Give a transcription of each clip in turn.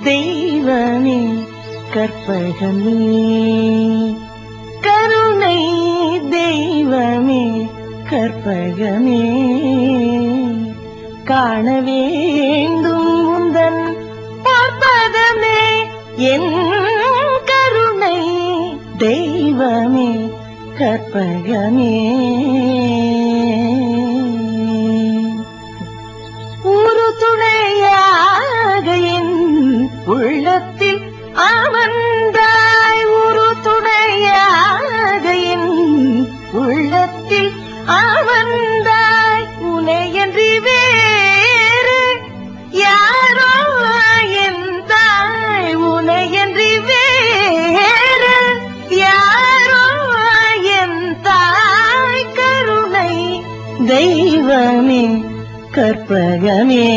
தெய்வமே கற்பகமே கருணை தெய்வமே கற்பகமே காண வேண்டும் உந்தன் பார்ப்பதமே என் கருணை தெய்வமே கற்பகமே ஒரு துணையாக என் உள்ளத்தில் அமர்ந்தாய் ஒரு துணையாக என் உள்ளத்தில் அமர்ந்தாய் உனையன்றி வேறு யாரோ என் தாய் உனையன்றி வேறு யாரோ என் தாய் கருணை தெய்வமே கற்பகமே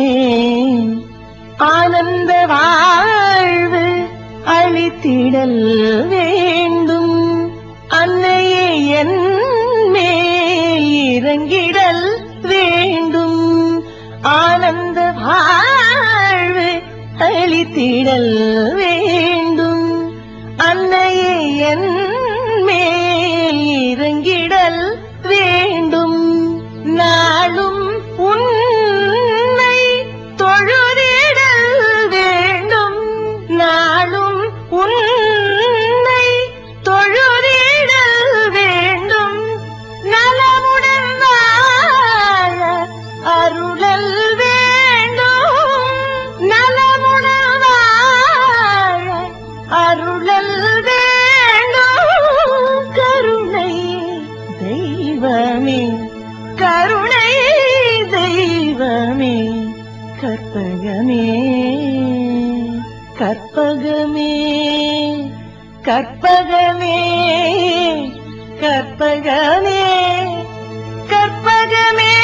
ஆனந்த வாழ்வு அளித்திடல் வேண்டும் அன்னையே என் மேல் இறங்கிடல் வேண்டும் ஆனந்த வாழ்வு அளித்திடல் வேண்டும் அன்னையே என் மேல் இறங்கிடல் வேண்டும் நாளும் உன்னை தொழுதிடல் வேண்டும் நாளும் உன்னை தொழுதிடல் வேண்டும் நலமுடன் வாழ அருளல் வேண்டும் நலமுடன் வாழ அருளல் வேண்டும் கருணை தெய்வமே கருணை தெய்வமே கற்பகமே கற்பகமே கற்பகமே கற்பகமே கற்பகமே